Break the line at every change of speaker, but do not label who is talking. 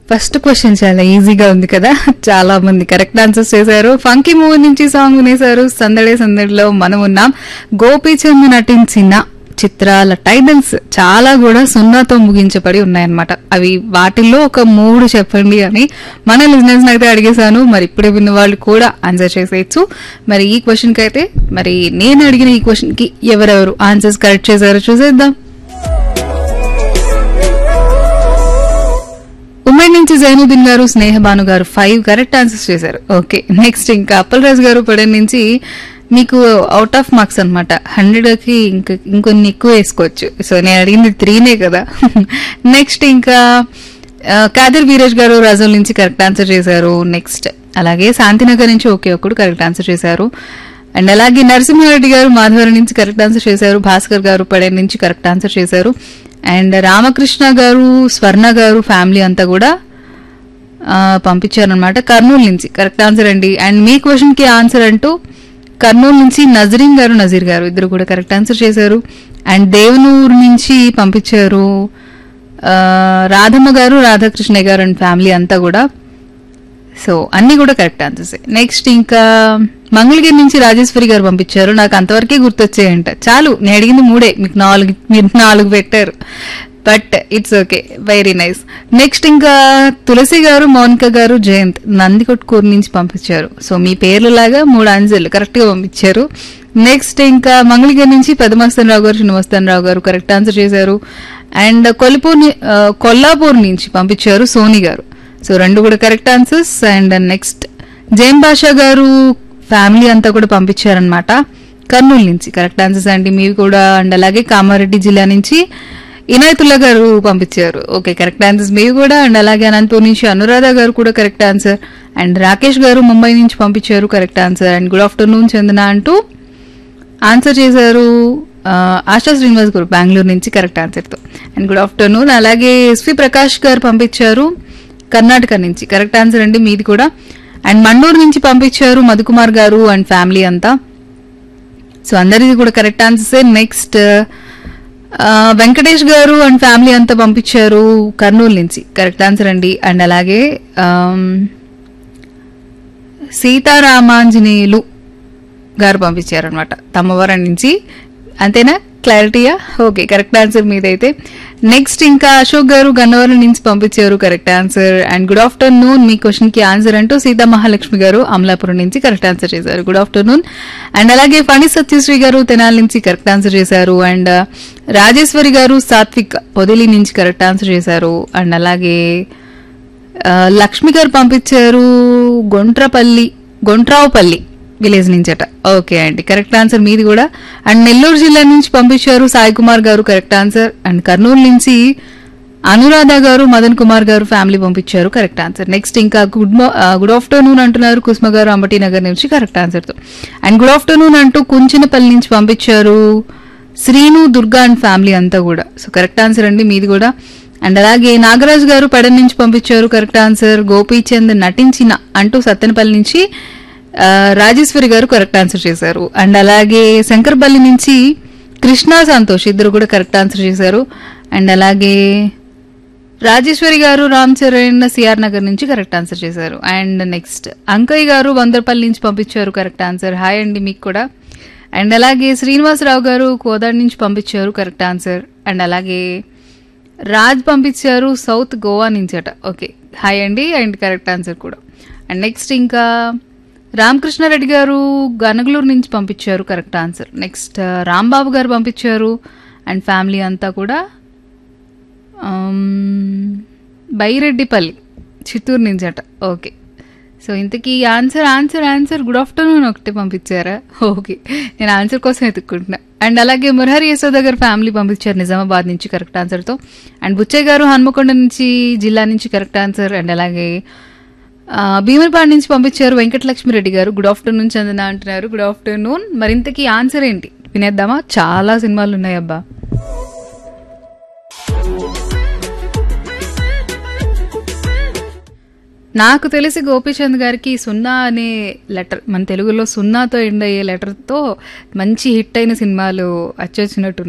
first question చాలా ఈజీగా ఉంది కదా చాలా మంది కరెక్ట్ ఆన్సర్స్ చేశారు ఫంకీ మూవీ నుంచి సాంగ్ వినేశారు సందడే సందడిలో మనం ఉన్నాం గోపీచంద్ నటించిన చిత్రాల టైటిల్స్ చాలా కూడా సున్నాతో ముగించబడి ఉన్నాయన్నమాట అవి వాటిల్లో ఒక మూడు చెప్పండి అని మన లిజినెస్ అయితే అడిగేశాను మరి ఇప్పుడే విన్న వాళ్ళు కూడా ఆన్సర్ చేసేయచ్చు మరి ఈ క్వశ్చన్ కి అయితే మరి నేను అడిగిన ఈ క్వశ్చన్ కి ఎవరెవరు ఆన్సర్స్ కరెక్ట్ చేశారో చూసేద్దాం ఉమ్మడి నుంచి జైనుద్దీన్ గారు స్నేహబాను గారు ఫైవ్ కరెక్ట్ ఆన్సర్స్ చేశారు ఓకే నెక్స్ట్ ఇంకా అప్పలరాజు గారు పడే నుంచి మీకు అవుట్ ఆఫ్ మార్క్స్ అనమాట హండ్రెడ్ కి ఇంక ఇంకొన్ని ఎక్కువ వేసుకోవచ్చు సో నేను అడిగింది త్రీనే కదా నెక్స్ట్ ఇంకా ఆ, కాదర్ వీరేష్ గారు రాజుల నుంచి కరెక్ట్ ఆన్సర్ చేశారు నెక్స్ట్ అలాగే శాంతినగర్ నుంచి ఒకే ఒక్కడు కరెక్ట్ ఆన్సర్ చేశారు అండ్ అలాగే నరసింహారెడ్డి గారు మాధవరం నుంచి కరెక్ట్ ఆన్సర్ చేశారు భాస్కర్ గారు పడే నుంచి కరెక్ట్ ఆన్సర్ చేశారు అండ్ రామకృష్ణ గారు స్వర్ణ గారు ఫ్యామిలీ అంతా కూడా ఆ, పంపించారనమాట కర్నూలు నుంచి కరెక్ట్ ఆన్సర్ అండి అండ్ మీ క్వశ్చన్ కి ఆన్సర్ అంటూ కర్నూలు నుంచి నజరీన్ గారు నజీర్ గారు ఇద్దరు కూడా కరెక్ట్ ఆన్సర్ చేశారు అండ్ దేవనూరు నుంచి పంపించారు ఆ, రాధమ్మ గారు రాధాకృష్ణ గారు అండ్ ఫ్యామిలీ అంతా కూడా సో అన్ని కూడా కరెక్ట్ ఆన్సర్స్ నెక్స్ట్ ఇంకా మంగళగిరి నుంచి రాజేశ్వరి గారు పంపించారు నాకు అంతవరకే గుర్తొచ్చాయంట చాలు నేను అడిగింది మూడే మీకు నాలుగు మీరు నాలుగు పెట్టారు but it's okay very nice next ఇంకా తులసి గారు మౌనిక గారు జయంత్ నందికొట్కూరు నుంచి పంపించారు సో మీ పేర్లు లాగా మూడు ఆన్సర్లు కరెక్ట్ గా పంపించారు నెక్స్ట్ ఇంకా మంగళగిరి నుంచి పెదమస్తన్ రావు గారు చిన్నమస్తన్ రావు గారు కరెక్ట్ ఆన్సర్ చేశారు అండ్ కొల్పూర్ ని- ఆ, కొల్లాపూర్ నుంచి పంపించారు సోని గారు సో రెండు కూడా correct answers and next Jain Basha గారు ఫ్యామిలీ అంతా కూడా పంపించారనమాట కర్నూలు నుంచి కరెక్ట్ ఆన్సర్స్ అండి మీవి కూడా అండ్ అలాగే కామారెడ్డి జిల్లా నుంచి ఇనాయతుల్లా గారు పంపించారు ఓకే కరెక్ట్ ఆన్సర్స్ మీవి కూడా అండ్ అలాగే అనంతపూర్ నుంచి అనురాధ గారు కూడా కరెక్ట్ ఆన్సర్ అండ్ రాకేష్ గారు ముంబై నుంచి పంపించారు correct answer and good afternoon Chandana అంటూ ఆన్సర్ చేశారు ఆ, ఆశా శ్రీనివాస్ గారు బెంగళూరు నుంచి కరెక్ట్ ఆన్సర్తో అండ్ గుడ్ ఆఫ్టర్నూన్ అలాగే ఎస్వి ప్రకాష్ గారు పంపించారు కర్ణాటక నుంచి కరెక్ట్ ఆన్సర్ అండి మీది కూడా అండ్ మండూరు నుంచి పంపించారు మధుకుమార్ గారు అండ్ ఫ్యామిలీ అంతా సో అందరిది కూడా కరెక్ట్ ఆన్సర్సే నెక్స్ట్ వెంకటేష్ గారు అండ్ ఫ్యామిలీ అంతా పంపించారు కర్నూలు నుంచి కరెక్ట్ ఆన్సర్ అండి అండ్ అలాగే ఆమ్, సీతారామాంజనేయులు గారు పంపించారనమాట తమ్మవరం నుంచి అంతేనా క్లారిటీయా ఓకే కరెక్ట్ ఆన్సర్ మీదైతే నెక్స్ట్ ఇంకా అశోక్ గారు గన్నవరం నుంచి పంపించారు correct answer and good afternoon మీ క్వశ్చన్ కి ఆన్సర్ అంటూ సీతా మహాలక్ష్మి గారు అమలాపురం నుంచి కరెక్ట్ ఆన్సర్ చేశారు గుడ్ ఆఫ్టర్నూన్ అండ్ అలాగే ఫణి సత్యశ్రీ గారు తెనాలి నుంచి కరెక్ట్ ఆన్సర్ చేశారు అండ్ రాజేశ్వరి గారు సాత్విక్ పొదిలి నుంచి కరెక్ట్ ఆన్సర్ చేశారు అండ్ అలాగే ఆ, లక్ష్మి గారు పంపించారు గొంట్రపల్లి గొంట్రావుపల్లి విలేజ్ నుంచి అట ఓకే అండి కరెక్ట్ ఆన్సర్ మీది కూడా అండ్ నెల్లూరు జిల్లా నుంచి పంపించారు సాయి కుమార్ గారు కరెక్ట్ ఆన్సర్ అండ్ కర్నూలు నుంచి అనురాధ గారు మదన్ కుమార్ గారు ఫ్యామిలీ పంపించారు కరెక్ట్ ఆన్సర్ నెక్స్ట్ ఇంకా గుడ్ మా గుడ్ ఆఫ్టర్నూన్ అంటున్నారు కుస్మ గారు అంబటి నగర్ నుంచి కరెక్ట్ ఆన్సర్తో అండ్ గుడ్ ఆఫ్టర్నూన్ అంటూ కుంచినపల్లి నుంచి పంపించారు శ్రీను దుర్గా అండ్ ఫ్యామిలీ అంతా కూడా సో కరెక్ట్ ఆన్సర్ అండి మీది కూడా అండ్ అలాగే నాగరాజు గారు పెడన్ నుంచి పంపించారు కరెక్ట్ ఆన్సర్ గోపీచంద్ నటించిన అంటూ సత్తెనపల్లి నుంచి ఆ, రాజేశ్వరి గారు కరెక్ట్ ఆన్సర్ చేశారు అండ్ అలాగే శంకర్పల్లి నుంచి కృష్ణా సంతోష్ ఇద్దరు కూడా కరెక్ట్ ఆన్సర్ చేశారు అండ్ అలాగే రాజేశ్వరి గారు రామ్ చరణ్ సిఆర్ నగర్ నుంచి కరెక్ట్ ఆన్సర్ చేశారు అండ్ నెక్స్ట్ అంకయ్య గారు వందరపల్లి నుంచి పంపించారు కరెక్ట్ ఆన్సర్ హాయ్ అండి మీకు కూడా అండ్ అలాగే శ్రీనివాసరావు గారు కోదాడ్ నుంచి పంపించారు కరెక్ట్ ఆన్సర్ అండ్ అలాగే రాజ్ పంపించారు సౌత్ గోవా నుంచి అట ఓకే హాయ్ అండి అండ్ కరెక్ట్ ఆన్సర్ కూడా అండ్ నెక్స్ట్ ఇంకా రామకృష్ణారెడ్డి గారు గనగలూరు నుంచి పంపించారు కరెక్ట్ ఆన్సర్ నెక్స్ట్ రాంబాబు గారు పంపించారు అండ్ ఫ్యామిలీ అంతా కూడా ఆమ్, బైరెడ్డిపల్లి చిత్తూరు నుంచి అట ఓకే సో ఇంతకీ answer answer answer good afternoon ఒకటి పంపించారా ఓకే నేను ఆన్సర్ కోసం ఎత్తుక్కుంటున్నా అండ్ అలాగే మురహరి యశోద గారు ఫ్యామిలీ పంపించారు నిజామాబాద్ నుంచి కరెక్ట్ ఆన్సర్తో అండ్ బుచ్చయ్య గారు హన్మకొండ నుంచి జిల్లా నుంచి కరెక్ట్ ఆన్సర్ అండ్ అలాగే ఆ, భీమర్పాడు నుంచి పంపించారు వెంకటలక్ష్మిరెడ్డి గారు గుడ్ ఆఫ్టర్నూన్ చందన అంటున్నారు గుడ్ ఆఫ్టర్నూన్ మరింతకీ ఆన్సర్ ఏంటి వినేద్దామా చాలా సినిమాలు ఉన్నాయి అబ్బా నాకు తెలిసి గోపీచంద్ గారికి సున్నా అనే లెటర్ మన తెలుగులో సున్నాతో ఎండ్ అయ్యే లెటర్తో మంచి హిట్ అయిన సినిమాలు వచ్చొచ్చినట్టు